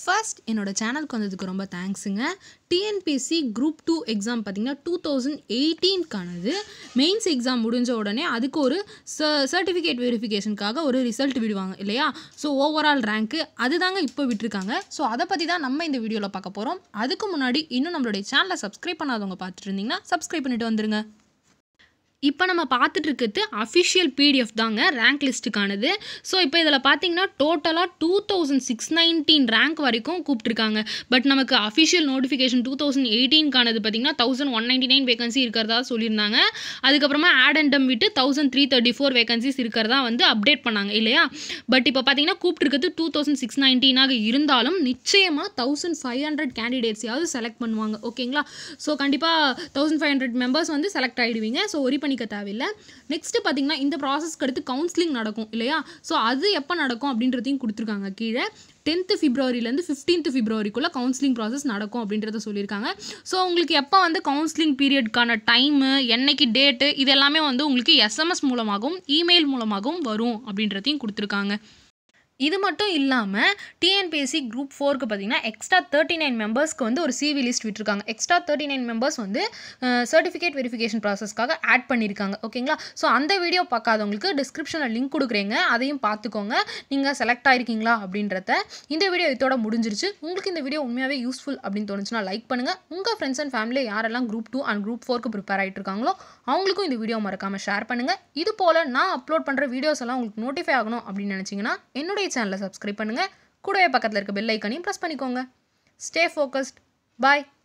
first என்னோட சேனலுக்கு வந்ததுக்கு ரொம்ப தேங்க்ஸுங்க டிஎன்பிஎஸ்சி குரூப் டூ எக்ஸாம் பார்த்தீங்கன்னா டூ தௌசண்ட் எயிட்டீன்கானது மெயின்ஸ் எக்ஸாம் முடிஞ்ச உடனே அதுக்கு ஒரு சர்டிஃபிகேட் வெரிஃபிகேஷனுக்காக ஒரு ரிசல்ட் விடுவாங்க இல்லையா ஸோ ஓவரால் ரேங்க்கு அதுதாங்க இப்போ விட்டுருக்காங்க ஸோ அதை பற்றி தான் நம்ம இந்த வீடியோவில் பார்க்க போகிறோம் அதுக்கு முன்னாடி இன்னும் நம்மளுடைய சேனலை சப்ஸ்கிரைப் பண்ணாதவங்க பார்த்துட்டு இருந்தீங்கன்னா சப்ஸ்கிரைப் பண்ணிட்டு வந்துருங்க இப்போ நம்ம பார்த்துட்டு இருக்கிறது அஃபிஷியல் பிடிஎஃப் தாங்க ரேங்க் லிஸ்ட்டுக்கானது ஸோ இப்போ இதில் பார்த்தீங்கன்னா டோட்டலாக two thousand six nineteen rank வரைக்கும் கூப்பிட்ருக்காங்க பட் நமக்கு அஃபிஷியல் நோட்டிஃபிகேஷன் டூ தௌசண்ட் எயிட்டீன்கானது பார்த்தீங்கன்னா thousand one ninety nine vacancy இருக்கிறதா சொல்லியிருந்தாங்க அதுக்கப்புறமா ஆட் அண்ட் டம் விட்டு thousand three thirty four vacancies இருக்கிறதா வந்து அப்டேட் பண்ணாங்க இல்லையா பட் இப்போ பார்த்தீங்கன்னா கூப்பிட்டுருக்கிறது டூ தௌசண்ட் சிக்ஸ் நைன்டீனாக இருந்தாலும் நிச்சயமாக தௌசண்ட் ஃபைவ் ஹண்ட்ரட் கேண்டிடேட்ஸையாவது செலக்ட் பண்ணுவாங்க ஓகேங்களா ஸோ கண்டிப்பாக தௌசண்ட் ஃபைவ் ஹண்ட்ரட் மெம்பர்ஸ் வந்து செலக்ட் ஆகிடுவீங்க ஸோ ஒரி பண்ணிக்க தேவையில்லை நெக்ஸ்ட்டு பார்த்தீங்கன்னா இந்த ப்ராசஸ்க்கு அடுத்து கவுன்சிலிங் நடக்கும் இல்லையா ஸோ அது எப்போ நடக்கும் அப்படின்றதையும் கொடுத்துருக்காங்க கீழே டென்த்து ஃபிப்ரவரிலேருந்து ஃபிஃப்டீன்த் ஃபிப்ரவரிக்குள்ளே கவுன்சிலிங் ப்ராசஸ் நடக்கும் அப்படின்றத சொல்லியிருக்காங்க ஸோ உங்களுக்கு எப்போ வந்து கவுன்சிலிங் பீரியட்கான டைமு என்னைக்கு டேட்டு இது எல்லாமே வந்து உங்களுக்கு எஸ்எம்எஸ் மூலமாகவும் இமெயில் மூலமாகவும் வரும் அப்படின்றதையும் கொடுத்துருக்காங்க இது மட்டும் இல்லாமல் டிஎன்பிஎஸ்சி குரூப் ஃபோருக்கு பார்த்தீங்கன்னா எக்ஸ்ட்ரா தேர்ட்டி நைன் மெம்பர்ஸ்க்கு வந்து ஒரு சிவி லிஸ்ட் விட்டுருக்காங்க எக்ஸ்ட்ரா தேர்ட்டி நைன் மெம்பர்ஸ் வந்து சர்டிஃபிகேட் வெரிஃபிகேஷன் ப்ராசஸ்க்காக ஆட் பண்ணியிருக்காங்க ஓகேங்களா ஸோ அந்த வீடியோ பார்க்காதவங்களுக்கு டிஸ்கிரிப்ஷனில் லிங்க் கொடுக்குறேங்க அதையும் பார்த்துக்கோங்க நீங்கள் செலக்ட் ஆயிருக்கீங்களா அப்படின்றத இந்த வீடியோ இதோட முடிஞ்சிருச்சு உங்களுக்கு இந்த வீடியோ உண்மையாகவே யூஸ்ஃபுல் அப்படின்னு தோணுச்சுன்னா லைக் பண்ணுங்கள் உங்கள் ஃப்ரெண்ட்ஸ் அண்ட் ஃபேமிலி யாரெல்லாம் குரூப் டூ அண்ட் குரூப் ஃபோருக்கு ப்ரிப்பேர் ஆகிட்டு இருக்காங்களோ அவங்களுக்கும் இந்த வீடியோ மறக்காமல் ஷேர் பண்ணுங்கள் இது போல் நான் அப்லோட் பண்ணுற வீடியோஸ் எல்லாம் உங்களுக்கு நோட்டிஃபை ஆகணும் அப்படின்னு நினச்சிங்கன்னா என்னுடைய சேனலை சப்ஸ்கிரைப் பண்ணுங்கள் கூடவே பக்கத்தில் இருக்க பெல் ஐக்கனையும் ப்ரெஸ் பண்ணிக்கோங்க ஸ்டே ஃபோக்கஸ்ட் பாய்